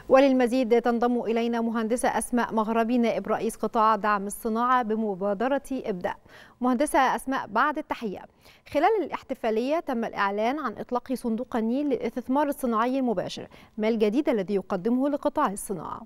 وللمزيد تنضم إلينا مهندسة أسماء مغربي نائب رئيس قطاع دعم الصناعة بمبادرة ابدأ مهندسة أسماء بعد التحية خلال الاحتفالية تم الإعلان عن إطلاق صندوق النيل للاستثمار الصناعي المباشر ما الجديد الذي يقدمه لقطاع الصناعة؟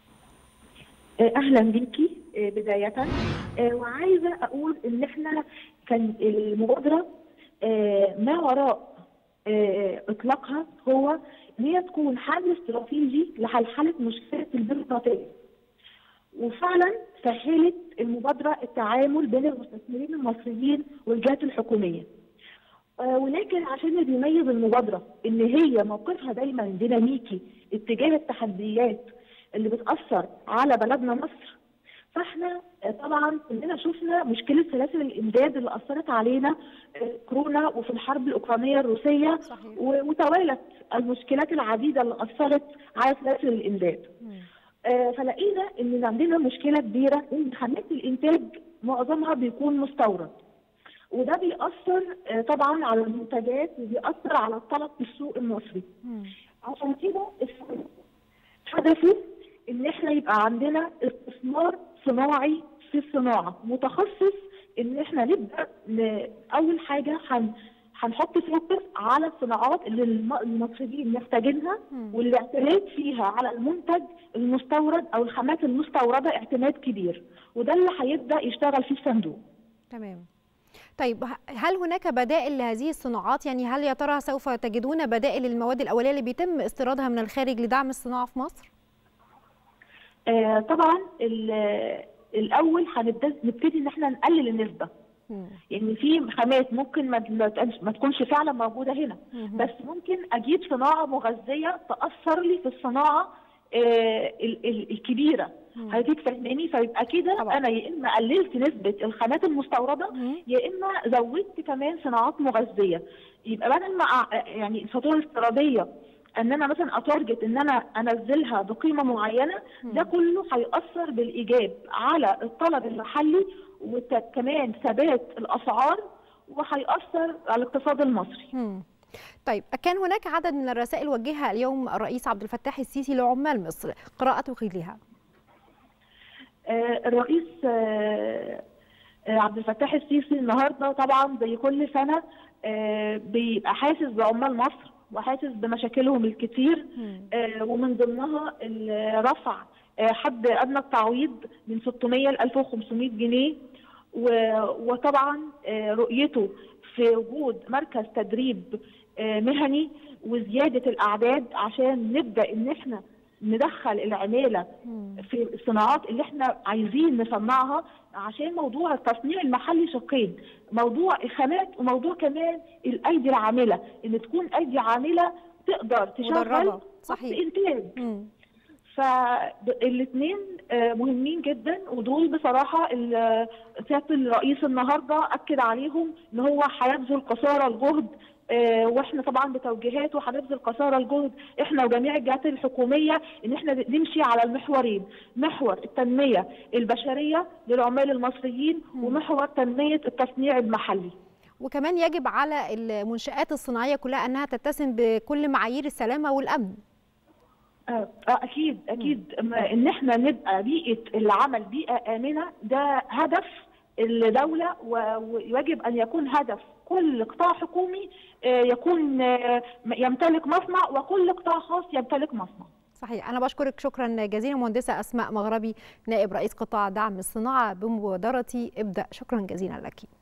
اهلا بيكي بدايه وعايزه اقول ان احنا كان المبادره ما وراء اطلاقها هو ان هي تكون حل استراتيجي لحلحله مشكله البيروقراطيه وفعلا سهلت المبادره التعامل بين المستثمرين المصريين والجهات الحكوميه ولكن عشان اللي بيميز المبادره ان هي موقفها دايما ديناميكي اتجاه التحديات اللي بتاثر على بلدنا مصر فاحنا طبعا كلنا شفنا مشكله سلاسل الامداد اللي اثرت علينا كورونا وفي الحرب الاوكرانيه الروسيه صحيح. وتوالت المشكلات العديده اللي اثرت على سلاسل الامداد. آه فلقينا ان عندنا مشكله كبيره ان خامات الانتاج معظمها بيكون مستورد. وده بيأثر آه طبعا على المنتجات وبيأثر على الطلب في السوق المصري. مم. عشان كده هدفه ان احنا يبقى عندنا استثمار صناعي في الصناعه متخصص ان احنا نبدا اول حاجه هن هنحط فوكس على الصناعات اللي المصريين محتاجينها والاعتماد فيها على المنتج المستورد او الخامات المستورده اعتماد كبير وده اللي هيبدا يشتغل فيه الصندوق. تمام. طيب هل هناك بدائل لهذه الصناعات يعني هل يا ترى سوف تجدون بدائل للمواد الاوليه اللي بيتم استيرادها من الخارج لدعم الصناعه في مصر؟ آه طبعا الاول هنبتدي ان احنا نقلل النسبه يعني في خامات ممكن ما تكونش فعلا موجوده هنا بس ممكن اجيب صناعه مغذيه تاثر لي في الصناعه آه الكبيره حضرتك فاهماني فيبقى كده انا يا اما قللت نسبه الخامات المستورده يا اما زودت كمان صناعات مغذيه يبقى بدل ما يعني الفاتوره الافتراضيه ان انا مثلا اتارجت ان انا انزلها بقيمه معينه ده كله هياثر بالايجاب على الطلب المحلي وكمان ثبات الاسعار وهياثر على الاقتصاد المصري. مم. طيب كان هناك عدد من الرسائل وجهها اليوم الرئيس عبد الفتاح السيسي لعمال مصر قراءة خلالها آه الرئيس آه عبد الفتاح السيسي النهارده طبعا زي كل سنه آه بيبقى حاسس بعمال مصر وحاسس بمشاكلهم الكتير آه ومن ضمنها رفع آه حد ادنى التعويض من 600 ل 1500 جنيه وطبعا آه رؤيته في وجود مركز تدريب آه مهني وزياده الاعداد عشان نبدا ان احنا ندخل العماله في الصناعات اللي احنا عايزين نصنعها عشان موضوع التصنيع المحلي شقين موضوع الخامات وموضوع كمان الايدي العامله ان تكون ايدي عامله تقدر تشغل صحيح انتاج فالاثنين مهمين جدا ودول بصراحه سياده الرئيس النهارده اكد عليهم ان هو هيبذل قصارى الجهد واحنا طبعا بتوجيهاته هنبذل قصارى الجهد احنا وجميع الجهات الحكوميه ان احنا نمشي على المحورين محور التنميه البشريه للعمال المصريين ومحور تنميه التصنيع المحلي وكمان يجب على المنشآت الصناعيه كلها انها تتسم بكل معايير السلامه والامن اه اكيد اكيد ان احنا نبقى بيئه العمل بيئه امنه ده هدف الدوله ويجب ان يكون هدف كل قطاع حكومي يكون يمتلك مصنع وكل قطاع خاص يمتلك مصنع صحيح أنا بشكرك شكرا جزيلا مهندسة أسماء مغربي نائب رئيس قطاع دعم الصناعة بمبادرة ابدأ شكرا جزيلا لك